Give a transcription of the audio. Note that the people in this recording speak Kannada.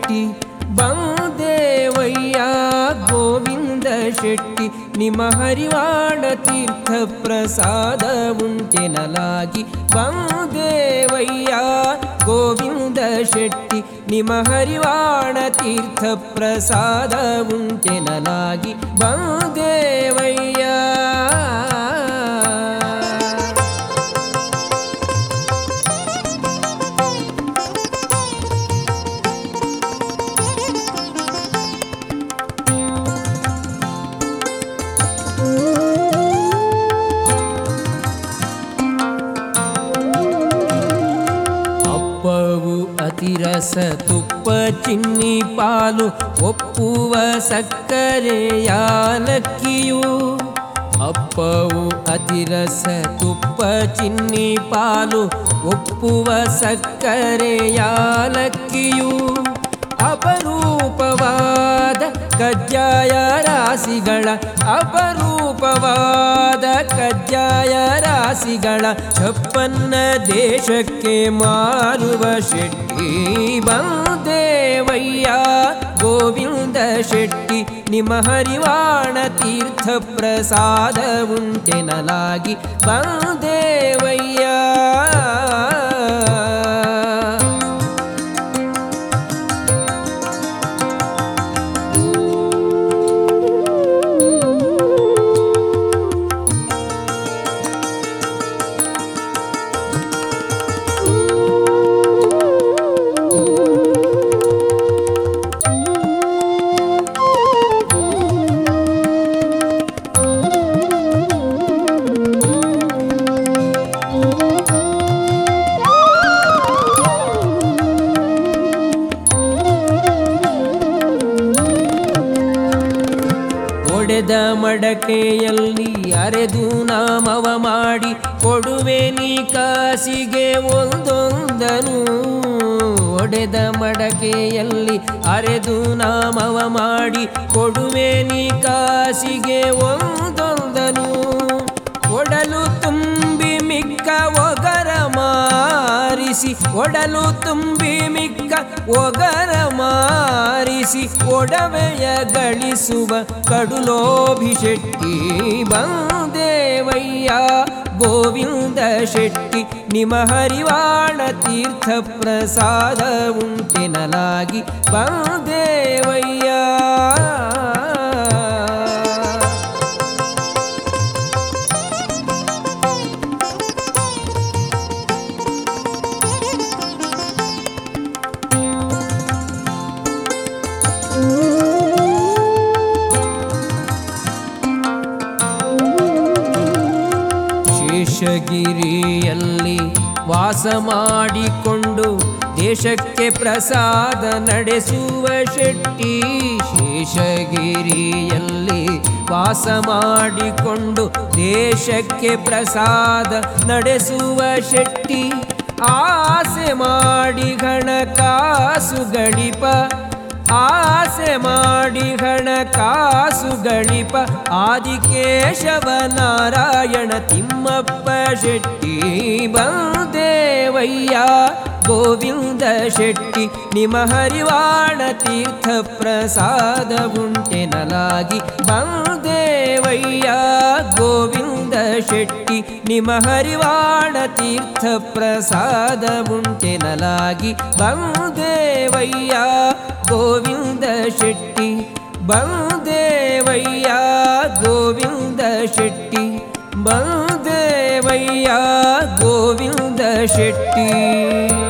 ಶೆಟ್ಟಿ ಬಂದೇವಯ್ಯ ಗೋವಿಂದ ಶೆಟ್ಟಿ ನಿಮ್ಮ ಹರಿವಾಣ ತೀರ್ಥ ಪ್ರಸಾದ ಉಂಟೆನಲಾಗಿ ಬಂದೇವಯ್ಯ ಗೋವಿಂದ ಶೆಟ್ಟಿ ನಿಮ್ಮ ಹರಿವಾಣ ತೀರ್ಥ ಪ್ರಸಾದ ಉಂಟೆನಲಾಗಿ ಬಂದೇವಯ್ಯ ಅಪ್ಪವು ಅತಿರಸ ತುಪ್ಪ ಚಿನ್ನಿ ಪಾಲು ಒಪ್ಪುವ ಸಕ್ಕರೆ ಯಾಲಕ್ಕಿಯು ಅಪ್ಪವು ಅತಿರಸ ತುಪ್ಪ ಚಿನ್ನಿ ಪಾಲು ಒಪ್ಪುವ ಸಕ್ಕರೆ ಯಾಲಕ್ಕಿಯು ಅಪರೂಪವಾದ ಕಜ್ಜಾಯ ರಾಶಿಗಳ ಅಪರೂಪವಾದ ಕಜ್ಜಾಯ ರಾಶಿಗಳ ಛಪ್ಪನ್ನ ದೇಶಕ್ಕೆ ಮಾರುವ ಶೆಟ್ಟಿ ಬಂದೇವಯ್ಯ ಗೋವಿಂದ ಶೆಟ್ಟಿ ನಿಮ್ಮ ಹರಿವಾಣ ತೀರ್ಥ ಪ್ರಸಾದ ಉಂಟೆನಲಾಗಿ ಬಂದೇವಯ್ಯ ಒಡೆದ ಮಡಕೆಯಲ್ಲಿ ಅರೆದು ನಾಮವ ಮಾಡಿ ಕೊಡುವೆ ನೀ ಕಾಸಿಗೆ ಒಂದೊಂದನು ಒಡೆದ ಮಡಕೆಯಲ್ಲಿ ಅರೆದು ನಾಮವ ಮಾಡಿ ಕೊಡುವೆ ನೀ ಕಾಸಿಗೆ ಒಂದೊಂದನು ಒಡಲು ತುಂಬಿ ಮಿಕ್ಕ ಒಗರ ಮಾರಿಸಿ ಒಡಲು ತುಂಬಿ ಮಿಕ್ಕ ಒಗರ ಮಾರಿಸಿ ಒಡವೆಯ ಗಳಿಸುವ ಕಡುಲೋಭಿ ಶೆಟ್ಟಿ ಬಂದೇವಯ್ಯ ಗೋವಿಂದ ಶೆಟ್ಟಿ ನಿಮ್ಮ ಹರಿವಾಣ ತೀರ್ಥ ಪ್ರಸಾದ ಉಂಟೆನಲಾಗಿ ಬಂದೇವಯ್ಯ ಶೇಷಗಿರಿಯಲ್ಲಿ ವಾಸ ಮಾಡಿಕೊಂಡು ದೇಶಕ್ಕೆ ಪ್ರಸಾದ ನಡೆಸುವ ಶೆಟ್ಟಿ ಶೇಷಗಿರಿಯಲ್ಲಿ ವಾಸ ಮಾಡಿಕೊಂಡು ದೇಶಕ್ಕೆ ಪ್ರಸಾದ ನಡೆಸುವ ಶೆಟ್ಟಿ ಆಸೆ ಮಾಡಿ ಹಣ ಕಾಸು ಗಳಿಪ ಆಸೆ ಮಾಡಿ ಹಣ ಕಾಸು ಗಳಿಪ ಆದಿಕೇಶವ ನಾರಾಯಣ ತಿಮ್ಮಪ್ಪ ಶೆಟ್ಟಿ ಬಂದೇವಯ್ಯ ಗೋವಿಂದ ಶೆಟ್ಟಿ ನಿಮ್ಮ ಹರಿವಾಣ ತೀರ್ಥ ಪ್ರಸಾದ ಉಂಟೆನಲಾಗಿ ಬಂದೇವಯ್ಯ ಗೋವಿಂದ ಶೆಟ್ಟಿ ನಿಮ್ಮ ಹರಿವಾಣ ತೀರ್ಥ ಪ್ರಸಾದ ಉಂಟೆನಲಾಗಿ ಬಂದೇವಯ್ಯ ಗೋವಿಂದ ಶೆಟ್ಟಿ ಬಂದೇವಯ್ಯ ಗೋವಿಂದ ಶೆಟ್ಟಿ ಬಂದೇವಯ್ಯ ಗೋವಿಂದ ಶೆಟ್ಟಿ